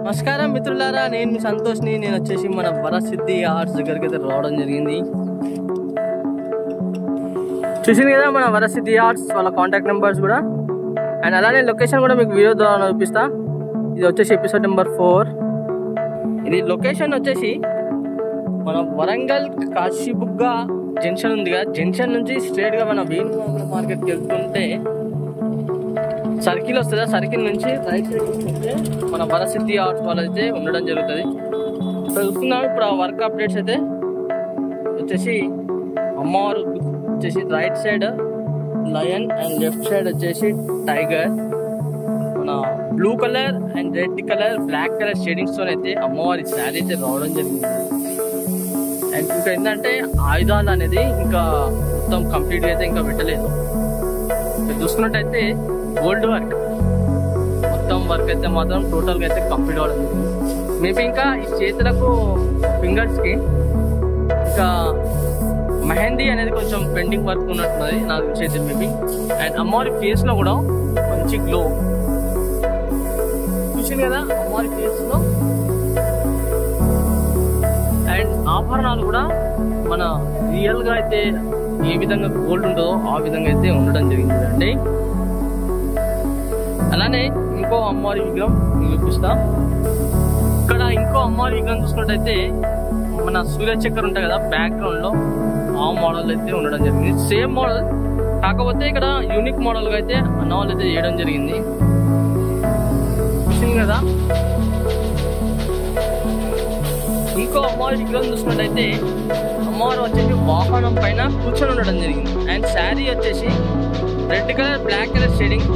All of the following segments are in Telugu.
నమస్కారం మిత్రులారా నేను మీ సంతోష్ని నేను వచ్చేసి మన వరసిద్ధి ఆర్ట్స్ దగ్గరికి అయితే రావడం జరిగింది చూసింది కదా మన వరసిద్ధి ఆర్ట్స్ వాళ్ళ కాంటాక్ట్ నెంబర్స్ కూడా అండ్ అలానే లొకేషన్ కూడా మీకు వీడియో ద్వారా చూపిస్తా ఇది వచ్చేసి ఎపిసోడ్ నెంబర్ ఫోర్ ఇది లొకేషన్ వచ్చేసి మన వరంగల్ కాశీబుగ్గ జంక్షన్ ఉంది కదా జంక్షన్ నుంచి స్ట్రేట్ గా మన వేణుగోపాల మార్కెట్కి వెళ్తుంటే సర్కిల్ వస్తుంది ఆ సర్కిల్ నుంచి రైట్ సైడ్ చూసుకుంటే మన వరసిద్ధి ఆర్ట్స్ వాళ్ళైతే ఉండడం జరుగుతుంది ఇక్కడ చూస్తున్నాం ఇప్పుడు ఆ వర్క్ అప్డేట్స్ అయితే వచ్చేసి అమ్మవారు వచ్చేసి right side lion and left side వచ్చేసి టైగర్ మన blue colour and red colour black colour shadings తో అయితే అమ్మవారి శారీ అయితే రావడం జరిగింది అండ్ ఇంకా ఏంటంటే ఆయుధాలు అనేది ఇంకా మొత్తం కంప్లీట్ అయితే ఇంకా పెట్టలేదు మీరు చూసుకున్నట్టయితే గోల్డ్ వర్క్ మొత్తం వర్క్ అయితే మాత్రం టోటల్ గా అయితే కంప్లీట్ అవ్వడం మేబీ ఇంకా ఈ చేతులకు ఫింగర్స్ కి ఇంకా మెహందీ అనేది కొంచెం పెండింగ్ వర్క్ ఉన్నట్టున్నది నాకు తెలిసి మేబీ అండ్ అమ్మవారి ఫేస్ లో కూడా మంచి గ్లో చూసింది కదా అమ్మవారి ఫేస్ లో అండ్ ఆభరణాలు కూడా మన రియల్ గా అయితే ఏ విధంగా గోల్డ్ ఉంటుందో ఆ విధంగా అయితే ఉండడం జరిగింది అండి అలానే ఇంకో అమ్మవారి విగ్రహం మీకు చూపిస్తా ఇక్కడ ఇంకో అమ్మవారి విగ్రహం చూసుకున్నట్టయితే మన సూర్య చక్కెర ఉంటాయి కదా బ్యాక్గ్రౌండ్ లో ఆ మోడల్ అయితే ఉండడం జరిగింది సేమ్ మోడల్ కాకపోతే ఇక్కడ యూనిక్ మోడల్ గా అయితే అన్న వాళ్ళు అయితే చేయడం జరిగింది చూసింది కదా ఇంకో అమ్మవారి విగ్రహం చూసుకున్నట్టయితే అమ్మవారు వచ్చేసి వాహనం పైన కూర్చొని ఉండడం జరిగింది అండ్ శారీ వచ్చేసి red colour black colour shading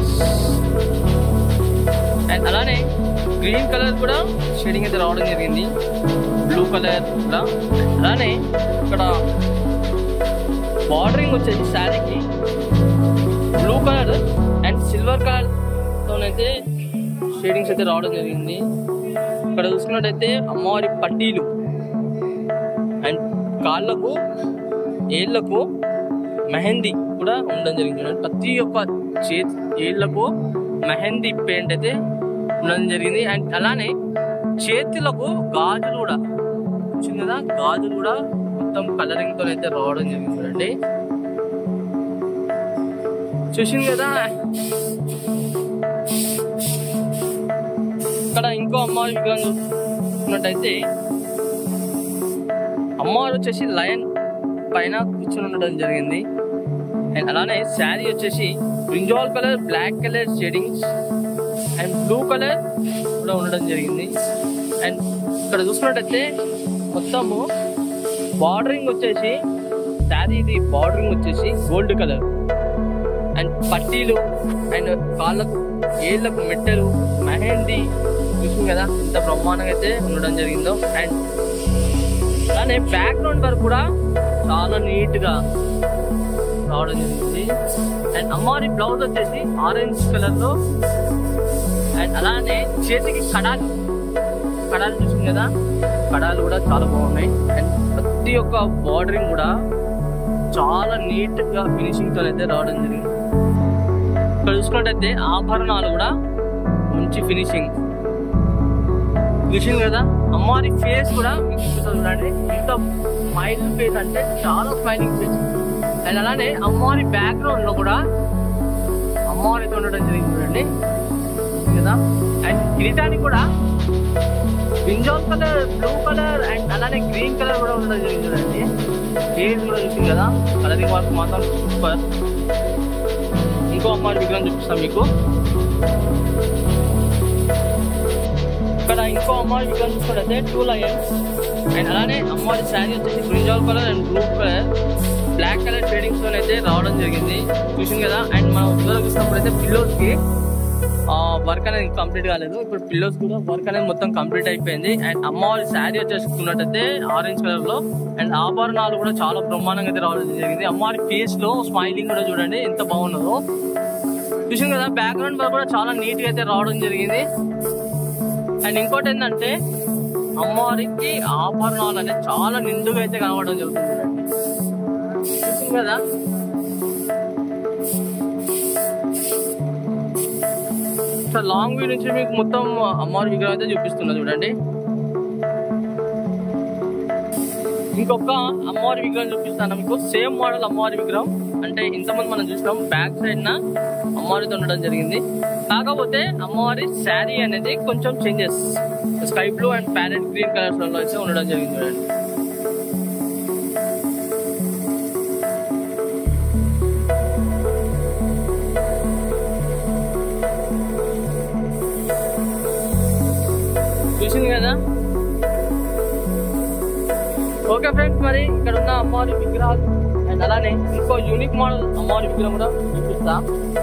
and అలానే గ్రీన్ కలర్ కూడా షేడింగ్ అయితే రావడం జరిగింది బ్లూ కలర్ కూడా అలానే ఇక్కడ బార్డరింగ్ వచ్చేసి శారీకి blue colour and silver colour తోనైతే షేడింగ్స్ అయితే రావడం జరిగింది ఇక్కడ చూసుకున్నట్టయితే అమ్మవారి పట్టీలు అండ్ కాళ్ళకు ఏళ్లకు మెహందీ కూడా ఉండడం జరిగింది ప్రతి ఒక్క చేతి ఏళ్లకు మెహందీ పెయింట్ అయితే ఉండడం జరిగింది అండ్ అలానే చేతులకు గాజులు కూడా వచ్చింది కదా గాజులు కూడా మొత్తం కలరింగ్ తో అయితే రావడం జరిగింది చూడండి చూసింది కదా ఇక్కడ ఇంకో అమ్మవారి విగ్రహం చూసుకున్నట్టయితే అమ్మవారు వచ్చేసి లయన్ పైన కూర్చొని ఉండడం జరిగింది అండ్ అలానే శారీ వచ్చేసి brinjal colour black colour shadings and blue colour కూడా ఉండడం జరిగింది అండ్ ఇక్కడ చూసుకున్నట్టయితే మొత్తము బార్డరింగ్ వచ్చేసి శారీ ఇది బార్డరింగ్ వచ్చేసి గోల్డ్ కలర్ అండ్ పట్టీలు అండ్ కాళ్ళకు ఏళ్ళకు మెట్టెలు మెహందీ చూసింది కదా ఇంత బ్రహ్మాండంగా అయితే ఉండడం జరిగిందో అండ్ అలానే బ్యాక్గ్రౌండ్ వర్క్ కూడా చాలా నీట్ గా రావడం జరిగింది అండ్ అమ్మవారి బ్లౌజ్ వచ్చేసి ఆరెంజ్ కలర్ లో అండ్ అలానే చేతికి కడాలు కడాలు చూసింది కదా కడాలు కూడా చాలా బాగున్నాయి అండ్ ప్రతి ఒక్క బార్డరింగ్ కూడా చాలా నీట్ గా ఫినిషింగ్ తో అయితే రావడం జరిగింది ఇక్కడ చూసుకున్నట్టయితే ఆభరణాలు కూడా మంచి ఫినిషింగ్ చూసింది కదా అమ్మవారి ఫేస్ కూడా మీకు చూపిస్తుంది చూడండి ఇంత స్మైల్ ఫేస్ అంటే చాలా స్మైలింగ్ ఫేస్ అండ్ అలానే అమ్మవారి బ్యాక్గ్రౌండ్ లో కూడా అమ్మవారి అయితే ఉండడం జరిగింది చూడండి చూసింది కదా అండ్ కిరీటానికి కూడా brinjal colour blue colour and అలానే గ్రీన్ కలర్ కూడా ఉండడం జరిగింది చూడండి ఫేస్ కూడా చూసింది కదా కలరింగ్ వర్క్ మాత్రం సూపర్ ఇంకో అమ్మవారి విగ్రహం చూపిస్తాం మీకు ఇక్కడ ఇంకో అమ్మవారి విగ్రహం చూసుకుంటే టూ లయన్స్ అండ్ అలానే అమ్మవారి శారీ వచ్చేసి brinjal colour and blue colour black colour shadings తో అయితే రావడం జరిగింది చూసింది కదా అండ్ మనం ఉద్యోగం చూసినప్పుడు అయితే పిల్లోస్ కి వర్క్ అనేది కంప్లీట్ కాలేదు ఇప్పుడు పిల్లోస్ కూడా వర్క్ అనేది మొత్తం కంప్లీట్ అయిపోయింది అండ్ అమ్మవారి శారీ వచ్చేసుకున్నట్టయితే ఆరెంజ్ కలర్ లో అండ్ ఆభరణాలు కూడా చాలా బ్రహ్మాండంగా అయితే రావడం జరిగింది అమ్మవారి ఫేస్ లో స్మైలింగ్ కూడా చూడండి ఎంత బాగున్నదో చూసింది కదా బ్యాక్గ్రౌండ్ వర్క్ కూడా చాలా నీట్ గా అయితే రావడం జరిగింది అండ్ ఇంకోటి ఏంటంటే అమ్మవారికి ఆభరణాలు అనేది చాలా నిండుగా అయితే కనబడడం జరుగుతుంది చూసింది కదా ఒకసారి లాంగ్ వ్యూ నుంచి మీకు మొత్తం అమ్మవారి విగ్రహం అయితే చూపిస్తున్నా చూడండి ఇంకొక అమ్మవారి విగ్రహం చూపిస్తాను మీకు సేమ్ మోడల్ అమ్మవారి విగ్రహం అంటే ఇంతమంది మనం చూసినాం బ్యాక్ సైడ్ నా అమ్మవారితో ఉండడం జరిగింది కాకపోతే అమ్మవారి శారీ అనేది కొంచెం changes sky blue and parrot green colours లో అయితే ఉండడం జరిగింది చూడండి చూసింది కదా ఓకే ఫ్రెండ్స్ మరి ఇక్కడ ఉన్న అమ్మవారి విగ్రహాలు అండ్ అలానే ఇంకో యూనిక్ మోడల్ అమ్మవారి విగ్రహం కూడా చూపిస్తా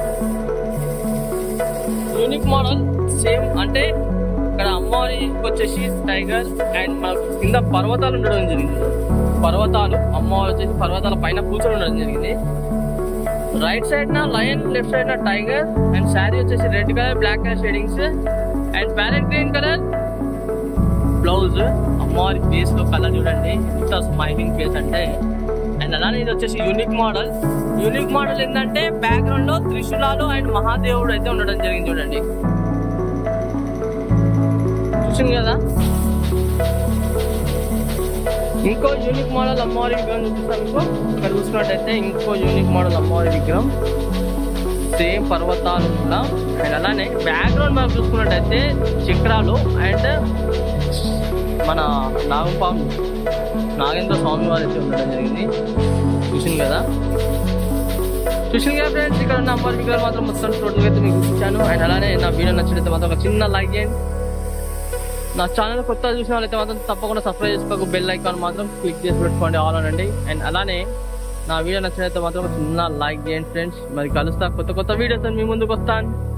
యూనిక్ మోడల్ సేమ్ అంటే ఇక్కడ అమ్మవారి వచ్చేసి టైగర్ అండ్ మనకు కింద పర్వతాలు ఉండడం జరిగింది పర్వతాలు అమ్మవారి వచ్చేసి పర్వతాల పైన కూర్చొని ఉండడం జరిగింది రైట్ సైడ్ నా లయన్ లెఫ్ట్ సైడ్ నా టైగర్ అండ్ శారీ వచ్చేసి red colour black colour shadings and parrot green colour blouse అమ్మవారి ఫేస్ లో కలర్ చూడండి ఇంత స్మైలింగ్ ఫేస్ అంటే అండ్ అలానే ఇది వచ్చేసి యూనిక్ మోడల్ యూనిక్ మోడల్ ఏంటంటే బ్యాక్గ్రౌండ్ లో త్రిశూలాలు అండ్ మహాదేవుడు అయితే ఉండడం జరిగింది చూడండి చూసింది కదా ఇంకో యూనిక్ మోడల్ అమ్మవారి విగ్రహం చూపిస్తాను మీకు ఇక్కడ చూసుకున్నట్టయితే ఇంకో యూనిక్ మోడల్ అమ్మవారి విగ్రహం సేమ్ పర్వతాలు కూడా అండ్ అలానే బ్యాక్గ్రౌండ్ మనం చూసుకున్నట్టయితే చక్రాలు అండ్ మన నాగపాము నాగేంద్ర స్వామి వారు అయితే ఉండడం జరిగింది చూసింది కదా చూసింది కదా ఫ్రెండ్స్ ఇక్కడ ఉన్న అమ్మవారి విగ్రహాలు మాత్రం మొత్తం టోటల్ అయితే మీకు చూపించాను అండ్ అలానే నా వీడియో నచ్చినట్లయితే మాత్రం ఒక చిన్న లైక్ చేయండి నా ఛానల్ కొత్త చూసిన వాళ్ళైతే మాత్రం తప్పకుండా సబ్స్క్రైబ్ చేసుకోక బెల్ ఐకాన్ మాత్రం క్లిక్ చేసి పెట్టుకోండి ఆల్ అనండి అండ్ అలానే నా వీడియో నచ్చినట్లయితే మాత్రం ఒక చిన్న లైక్ చేయండి ఫ్రెండ్స్ మరి కలుస్తా కొత్త కొత్త వీడియోస్ మీ ముందుకు వస్తాను